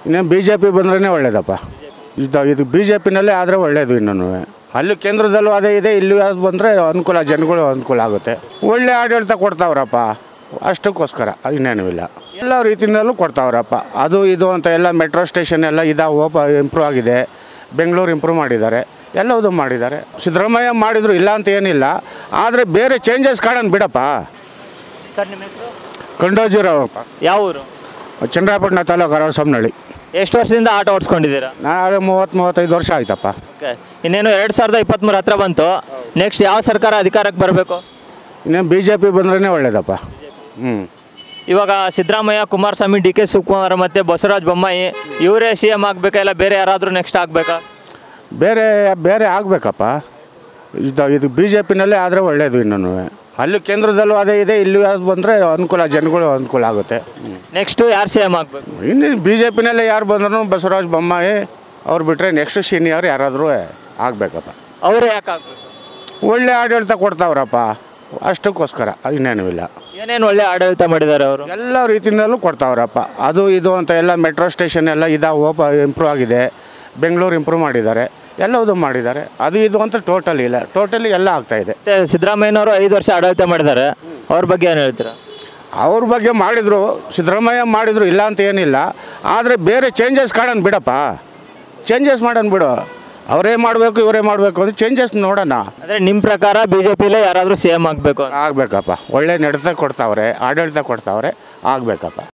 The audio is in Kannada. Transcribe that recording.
ಇನ್ನೇನು ಬಿ ಜೆ ಪಿ ಬಂದ್ರೇ ಒಳ್ಳೇದಪ್ಪ ಇದು ಇದು ಬಿ ಜೆ ಪಿನಲ್ಲೇ ಆದರೆ ಒಳ್ಳೇದು ಇನ್ನೂ ಅಲ್ಲಿ ಕೇಂದ್ರದಲ್ಲೂ ಅದೇ ಇದೆ ಇಲ್ಲಿ ಅದು ಬಂದರೆ ಅನುಕೂಲ ಜನಗಳು ಅನುಕೂಲ ಆಗುತ್ತೆ ಒಳ್ಳೆ ಆಡಳಿತ ಕೊಡ್ತಾವ್ರಪ್ಪ ಅಷ್ಟಕ್ಕೋಸ್ಕರ ಇನ್ನೇನೂ ಇಲ್ಲ ಎಲ್ಲ ರೀತಿಯಲ್ಲೂ ಕೊಡ್ತಾವ್ರಪ್ಪ ಅದು ಇದು ಅಂತ ಎಲ್ಲ ಮೆಟ್ರೋ ಸ್ಟೇಷನ್ ಎಲ್ಲ ಇದಾವೆ ಓಪ ಇಂಪ್ರೂವ್ ಆಗಿದೆ ಬೆಂಗಳೂರು ಇಂಪ್ರೂವ್ ಮಾಡಿದ್ದಾರೆ ಎಲ್ಲವುದು ಮಾಡಿದ್ದಾರೆ ಸಿದ್ದರಾಮಯ್ಯ ಮಾಡಿದ್ರು ಇಲ್ಲ ಅಂತ ಏನಿಲ್ಲ ಆದರೆ ಬೇರೆ ಚೇಂಜಸ್ ಕಾಣೋಣ ಬಿಡಪ್ಪ ಸರ್ ನಿಮ್ಮ ಹೆಸರು ಕಂಡೋಜಿರವಪ್ಪ ಯಾವ ಊರು ಚಂದ್ರಾಪಟ್ಟಣ ತಾಲೂಕು ಅರವಸಂನಹಳ್ಳಿ ಎಷ್ಟು ವರ್ಷದಿಂದ ಆಟೋ ಓಡಿಸ್ಕೊಂಡಿದ್ದೀರಾ ನಾನು ಮೂವತ್ತು ಮೂವತ್ತೈದು ವರ್ಷ ಆಯ್ತಪ್ಪ ಓಕೆ ಇನ್ನೇನು ಎರಡು ಸಾವಿರದ ಇಪ್ಪತ್ತ್ಮೂರು ಹತ್ರ ಬಂತು ನೆಕ್ಸ್ಟ್ ಯಾವ ಸರ್ಕಾರ ಅಧಿಕಾರಕ್ಕೆ ಬರಬೇಕು ಇನ್ನೇನು ಬಿ ಜೆ ಪಿ ಬಂದ್ರೇ ಒಳ್ಳೇದಪ್ಪ ಹ್ಞೂ ಇವಾಗ ಸಿದ್ದರಾಮಯ್ಯ ಕುಮಾರಸ್ವಾಮಿ ಡಿ ಕೆ ಶಿವಕುಮಾರ್ ಮತ್ತು ಬಸವರಾಜ ಬೊಮ್ಮಾಯಿ ಇವರೇ ಸಿ ಎಮ್ ಆಗಬೇಕಾ ಇಲ್ಲ ಬೇರೆ ಯಾರಾದರೂ ನೆಕ್ಸ್ಟ್ ಆಗಬೇಕಾ ಬೇರೆ ಬೇರೆ ಆಗಬೇಕಪ್ಪ ಇದು ಇದು ಬಿ ಜೆ ಪಿನಲ್ಲೇ ಆದರೆ ಒಳ್ಳೇದು ಇನ್ನೂ ಅಲ್ಲಿ ಕೇಂದ್ರದಲ್ಲೂ ಅದೇ ಇದೆ ಇಲ್ಲಿ ಅದು ಬಂದರೆ ಅನುಕೂಲ ಜನಗಳು ಅನುಕೂಲ ಆಗುತ್ತೆ ಹ್ಞೂ ನೆಕ್ಸ್ಟು ಯಾರು ಸಿ ಎಮ್ ಆಗಬೇಕು ಇನ್ನು ಬಿ ಜೆ ಪಿನಲ್ಲೇ ಯಾರು ಬಂದ್ರು ಬಸವರಾಜ ಬೊಮ್ಮಾಯಿ ಅವ್ರು ಬಿಟ್ಟರೆ ನೆಕ್ಸ್ಟ್ ಸೀನಿಯರ್ ಯಾರಾದರೂ ಆಗಬೇಕಪ್ಪ ಅವರೇ ಯಾಕೆ ಆಗಬೇಕು ಒಳ್ಳೆ ಆಡಳಿತ ಕೊಡ್ತಾವ್ರಪ್ಪ ಅಷ್ಟಕ್ಕೋಸ್ಕರ ಇನ್ನೇನೂ ಇಲ್ಲ ಏನೇನು ಒಳ್ಳೆ ಆಡಳಿತ ಮಾಡಿದ್ದಾರೆ ಅವರು ಎಲ್ಲ ರೀತಿಯಲ್ಲೂ ಕೊಡ್ತಾವ್ರಪ್ಪ ಅದು ಇದು ಅಂತ ಎಲ್ಲ ಮೆಟ್ರೋ ಸ್ಟೇಷನ್ ಎಲ್ಲ ಇದಾವೆ ಓಪ ಇಂಪ್ರೂವ್ ಆಗಿದೆ ಬೆಂಗಳೂರು ಇಂಪ್ರೂವ್ ಮಾಡಿದ್ದಾರೆ ಎಲ್ಲವುದು ಮಾಡಿದ್ದಾರೆ ಅದು ಇದು ಅಂತ ಟೋಟಲ್ ಇಲ್ಲ ಟೋಟಲಿ ಎಲ್ಲ ಆಗ್ತಾಯಿದೆ ಮತ್ತು ಸಿದ್ದರಾಮಯ್ಯನವರು ಐದು ವರ್ಷ ಆಡಳಿತ ಮಾಡಿದ್ದಾರೆ ಅವ್ರ ಬಗ್ಗೆ ಏನು ಹೇಳ್ತೀರಾ ಅವ್ರ ಬಗ್ಗೆ ಮಾಡಿದರು ಸಿದ್ದರಾಮಯ್ಯ ಮಾಡಿದರು ಇಲ್ಲ ಅಂತ ಏನಿಲ್ಲ ಆದರೆ ಬೇರೆ ಚೇಂಜಸ್ ಕಾಣೋಣ ಬಿಡಪ್ಪ ಚೇಂಜಸ್ ಮಾಡೋಣ ಬಿಡು ಅವರೇ ಮಾಡಬೇಕು ಇವರೇ ಮಾಡಬೇಕು ಅಂತ ಚೇಂಜಸ್ ನೋಡೋಣ ಅಂದರೆ ನಿಮ್ಮ ಪ್ರಕಾರ ಬಿ ಜೆ ಪಿಲೇ ಯಾರಾದರೂ ಸಿ ಎಮ್ ಆಗಬೇಕು ಆಗಬೇಕಪ್ಪ ಒಳ್ಳೆ ನಡತೆ ಕೊಡ್ತಾವ್ರೆ ಆಡಳಿತ ಕೊಡ್ತಾವ್ರೆ ಆಗಬೇಕಪ್ಪ